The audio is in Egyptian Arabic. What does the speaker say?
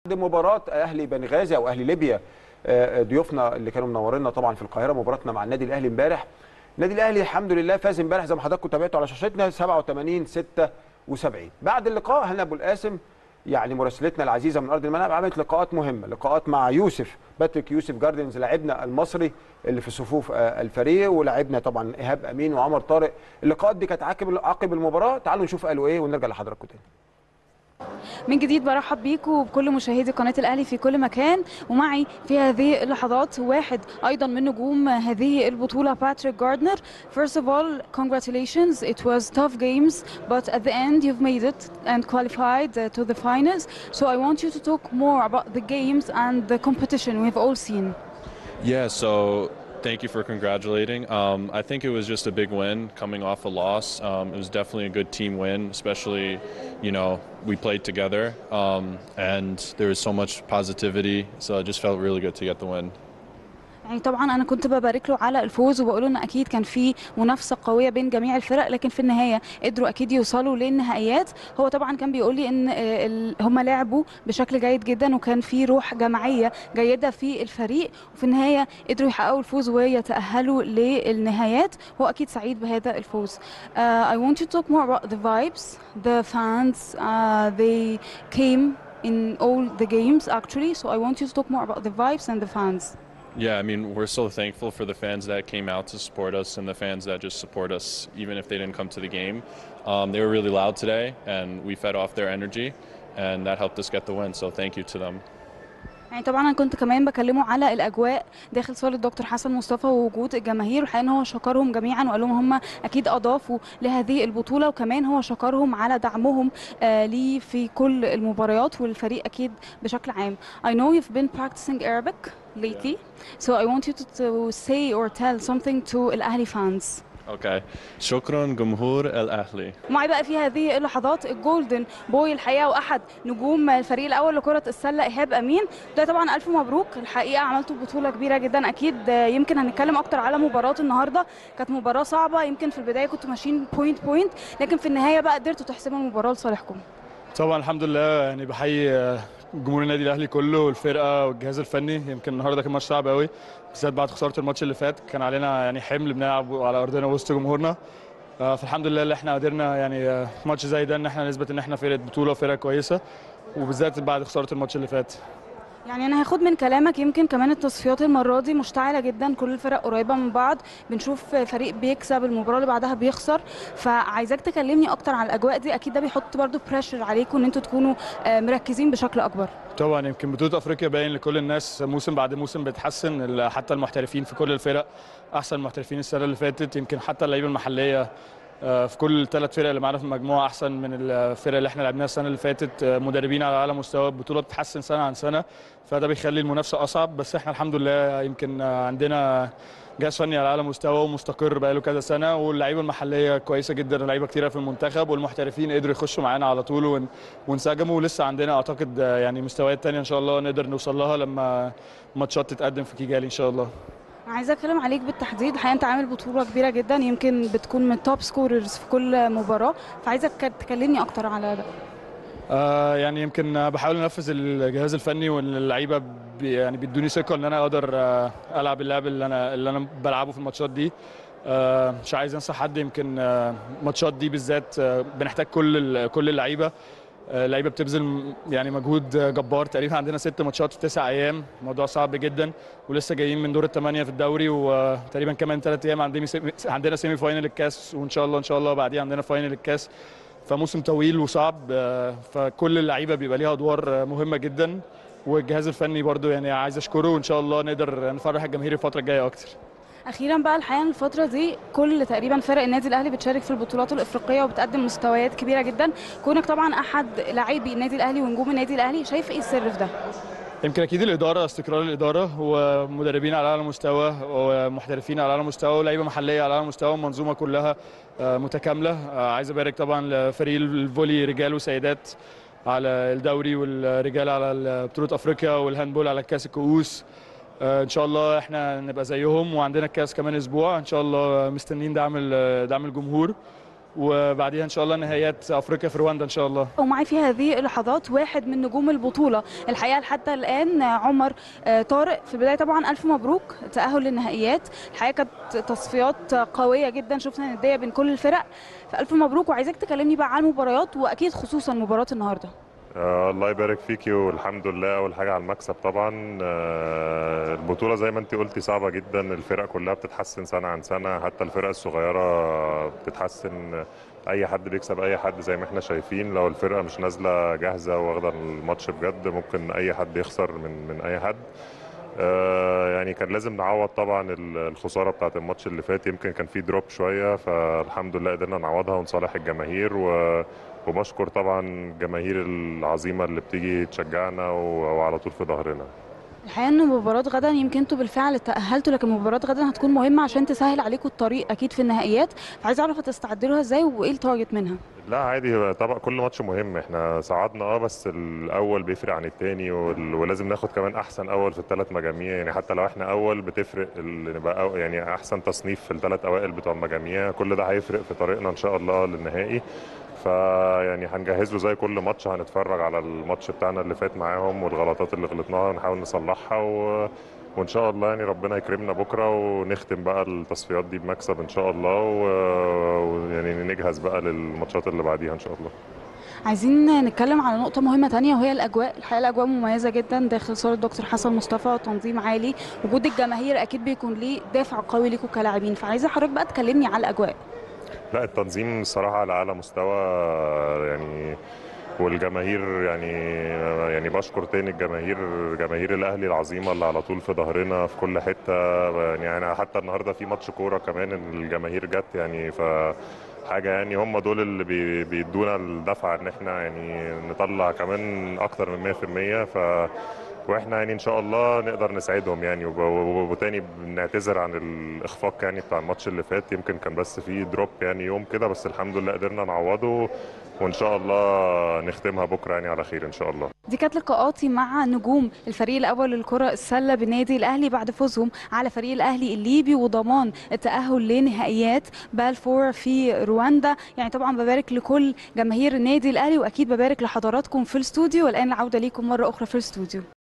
مباراة أهلي بنغازي أو أهلي ليبيا آه، ضيوفنا اللي كانوا منورينا طبعا في القاهرة مباراتنا مع النادي الأهلي امبارح النادي الأهلي الحمد لله فاز امبارح زي ما حضراتكم تابعتوا على شاشتنا 87 76 بعد اللقاء هنا أبو القاسم يعني مراسلتنا العزيزة من أرض الملعب عملت لقاءات مهمة لقاءات مع يوسف باتريك يوسف جاردنز لاعبنا المصري اللي في صفوف آه، الفريق ولاعبنا طبعا إيهاب أمين وعمر طارق اللقاءات دي كانت عقب عقب المباراة تعالوا نشوف قالوا إيه ونرجع لحضراتكم تاني من جديد برحب بيكم وبكل مشاهدي قناة الأهلي في كل مكان ومعي في هذه اللحظات واحد أيضا من نجوم هذه البطولة باتريك جاردنر First of all, congratulations. It was tough games, but at the end you've made it and qualified uh, to the finals. So I want you to talk more about the games and the competition we've all seen. Yeah, so thank you for congratulating. Um, I think it was just a big win coming off a loss. Um, it was definitely a good team win, especially, you know, we played together um, and there was so much positivity. So it just felt really good to get the win. يعني طبعا انا كنت ببارك له على الفوز وبقول له ان اكيد كان في منافسه قويه بين جميع الفرق لكن في النهايه قدروا اكيد يوصلوا للنهائيات هو طبعا كان بيقول لي ان هم لعبوا بشكل جيد جدا وكان في روح جماعيه جيده في الفريق وفي النهايه قدروا يحققوا الفوز ويتاهلوا للنهايات هو اكيد سعيد بهذا الفوز uh, I want you to talk more about the vibes the fans uh, they came in all the games actually so I want you to talk more about the vibes and the fans Yeah, I mean, we're so thankful for the fans that came out to support us and the fans that just support us, even if they didn't come to the game. Um, they were really loud today, and we fed off their energy, and that helped us get the win. So thank you to them. يعني طبعا انا كنت كمان بكلمه على الاجواء داخل صاله دكتور حسن مصطفى ووجود الجماهير والحقيقه ان هو شكرهم جميعا وقال لهم هم اكيد اضافوا لهذه البطوله وكمان هو شكرهم على دعمهم آه ليه في كل المباريات والفريق اكيد بشكل عام. I know you've been practicing Arabic lately so I want you to, to say or tell something to الاهلي fans. Okay. شكرا جمهور الأهلي. معي بقى في هذه اللحظات الجولدن بوي الحقيقه واحد نجوم الفريق الاول لكره السله ايهاب امين ده طبعا الف مبروك الحقيقه عملتوا بطوله كبيره جدا اكيد يمكن هنتكلم اكتر على مباراه النهارده كانت مباراه صعبه يمكن في البدايه كنتوا ماشيين بوينت بوينت لكن في النهايه بقى قدرتوا تحسموا المباراه لصالحكم طبعا الحمد لله يعني بحيي جمهور النادي الاهلي كله والفرقه والجهاز الفني يمكن النهارده كان ماتش صعب قوي بالذات بعد خساره الماتش اللي فات كان علينا يعني حمل بنلعب على ارضنا وسط جمهورنا فالحمد لله اللي احنا قدرنا يعني ماتش زي ده ان احنا نثبت ان احنا فرقه بطوله وفرقه كويسه وبالذات بعد خساره الماتش اللي فات يعني انا هاخد من كلامك يمكن كمان التصفيات المره دي مشتعله جدا كل الفرق قريبه من بعض بنشوف فريق بيكسب المباراه اللي بعدها بيخسر فعايزاك تكلمني اكتر عن الاجواء دي اكيد ده بيحط برضو بريشر عليكم ان انتوا تكونوا مركزين بشكل اكبر طبعا يمكن بطوله افريقيا باين لكل الناس موسم بعد موسم بيتحسن حتى المحترفين في كل الفرق احسن محترفين السنه اللي فاتت يمكن حتى اللعيبه المحليه في كل الثلاث فرق اللي معانا في المجموعه احسن من الفرق اللي احنا لعبناها السنه اللي فاتت مدربين على اعلى مستوى البطوله بتتحسن سنه عن سنه فده بيخلي المنافسه اصعب بس احنا الحمد لله يمكن عندنا جهاز فني على اعلى مستوى ومستقر بقاله كذا سنه واللعيبه المحليه كويسه جدا لعيبه كتيره في المنتخب والمحترفين قدروا يخشوا معانا على طول وانسجموا ولسه عندنا اعتقد يعني مستويات ثانيه ان شاء الله نقدر نوصل لها لما ماتشات تتقدم في كيجالي ان شاء الله عايزه اتكلم عليك بالتحديد الحقيقه انت عامل بطوله كبيره جدا يمكن بتكون من التوب سكوررز في كل مباراه فعايزك تكلمني اكتر على ده آه يعني يمكن بحاول انفذ الجهاز الفني واللعيبه بي يعني بيدوني ثقه ان انا اقدر آه العب اللعب اللي انا اللي انا بلعبه في الماتشات دي آه مش عايز انسى حد يمكن الماتشات دي بالذات بنحتاج كل كل اللعيبه اللعيبه بتبذل يعني مجهود جبار تقريبا عندنا ست ماتشات في تسع ايام موضوع صعب جدا ولسه جايين من دور الثمانيه في الدوري وتقريبا كمان ثلاث ايام عندنا عندنا سيمي فاينل الكاس وان شاء الله ان شاء الله بعديها عندنا فاينل الكاس فموسم طويل وصعب فكل اللعيبه بيبقى ليها ادوار مهمه جدا والجهاز الفني برضو يعني عايز اشكره وان شاء الله نقدر نفرح الجماهير الفتره الجايه اكتر اخيرا بقى الحقيقه الفتره دي كل تقريبا فرق النادي الاهلي بتشارك في البطولات الافريقيه وبتقدم مستويات كبيره جدا كونك طبعا احد لاعبي النادي الاهلي ونجوم النادي الاهلي شايف ايه السر في ده يمكن اكيد الاداره استقرار الاداره ومدربين على اعلى مستوى ومحترفين على اعلى مستوى ولاعيبه محليه على اعلى مستوى المنظومه كلها متكامله عايز ابارك طبعا لفريق الفولي رجال وسيدات على الدوري والرجال على بطوله افريقيا والهاندبول على كاس الكؤوس ان شاء الله احنا نبقى زيهم وعندنا الكاس كمان اسبوع ان شاء الله مستنيين دعم دعم الجمهور وبعديها ان شاء الله نهائيات افريقيا في رواندا ان شاء الله ومعي في هذه اللحظات واحد من نجوم البطولة الحقيقة حتى الآن عمر آه، طارق في البداية طبعا ألف مبروك تأهل للنهائيات الحقيقة كانت تصفيات قوية جدا شفنا ندية بين كل الفرق فألف مبروك وعايزاك تكلمني بقى عن المباريات وأكيد خصوصا مباراة النهاردة آه الله يبارك فيكي والحمد لله اول حاجه على المكسب طبعا آه البطوله زي ما انت قلتي صعبه جدا الفرق كلها بتتحسن سنه عن سنه حتى الفرق الصغيره بتتحسن اي حد بيكسب اي حد زي ما احنا شايفين لو الفرقه مش نازله جاهزه واخده الماتش بجد ممكن اي حد يخسر من من اي حد آه، يعني كان لازم نعوض طبعا ال- الخساره بتاعت الماتش اللي فات يمكن كان في دروب شويه فالحمد لله قدرنا نعوضها ونصالح الجماهير و وبشكر طبعا الجماهير العظيمه اللي بتيجي تشجعنا و- وعلى طول في ظهرنا الحقيقة ان مباراة غدا يمكن انتوا بالفعل تأهلتوا لكن مباراة غدا هتكون مهمة عشان تسهل عليكم الطريق أكيد في النهائيات فعايز أعرف هتستعدوا لها ازاي وإيه التارجت منها لا عادي طبعا كل ماتش مهم احنا صعدنا اه بس الاول بيفرق عن التاني وال- ولازم ناخد كمان احسن اول في الثلاث مجاميع يعني حتى لو احنا اول بتفرق ال- نبقى أو يعني احسن تصنيف في الثلاث اوائل بتوع المجاميع كل ده هيفرق في طريقنا ان شاء الله للنهائي فيعني هنجهز له زي كل ماتش هنتفرج على الماتش بتاعنا اللي فات معاهم والغلطات اللي غلطناها نحاول نصلحها و... وان شاء الله يعني ربنا يكرمنا بكره ونختم بقى التصفيات دي بمكسب ان شاء الله و- ويعني نجهز بقى للماتشات اللي بعديها ان شاء الله عايزين نتكلم على نقطة مهمة تانية وهي الأجواء الحقيقة الأجواء مميزة جدا داخل صالة دكتور حسن مصطفى تنظيم عالي وجود الجماهير أكيد بيكون ليه دافع قوي ليكم كلاعبين فعايزة حضرتك بقى تكلمني على الأجواء لا التنظيم الصراحة على أعلى مستوى يعني والجماهير يعني يعني بشكر تاني الجماهير جماهير الاهلي العظيمه اللي على طول في ظهرنا في كل حته يعني انا حتى النهارده في ماتش كوره كمان الجماهير جت يعني ف حاجه يعني هم دول اللي بي- بيدونا الدفعه ان احنا يعني نطلع كمان اكتر من 100% ف واحنا يعني ان شاء الله نقدر نساعدهم يعني وب- وب- وتاني بنعتذر عن الاخفاق يعني بتاع الماتش اللي فات يمكن كان بس فيه دروب يعني يوم كده بس الحمد لله قدرنا نعوضه وان شاء الله نختمها بكره يعني على خير ان شاء الله دي كانت لقاءاتي مع نجوم الفريق الأول للكرة السلة بالنادي الأهلي بعد فوزهم على فريق الأهلي الليبي وضمان التأهل لنهائيات بالفور في رواندا يعني طبعا ببارك لكل جماهير النادي الأهلي وأكيد ببارك لحضراتكم في الاستوديو والآن العودة ليكم مرة أخرى في الاستوديو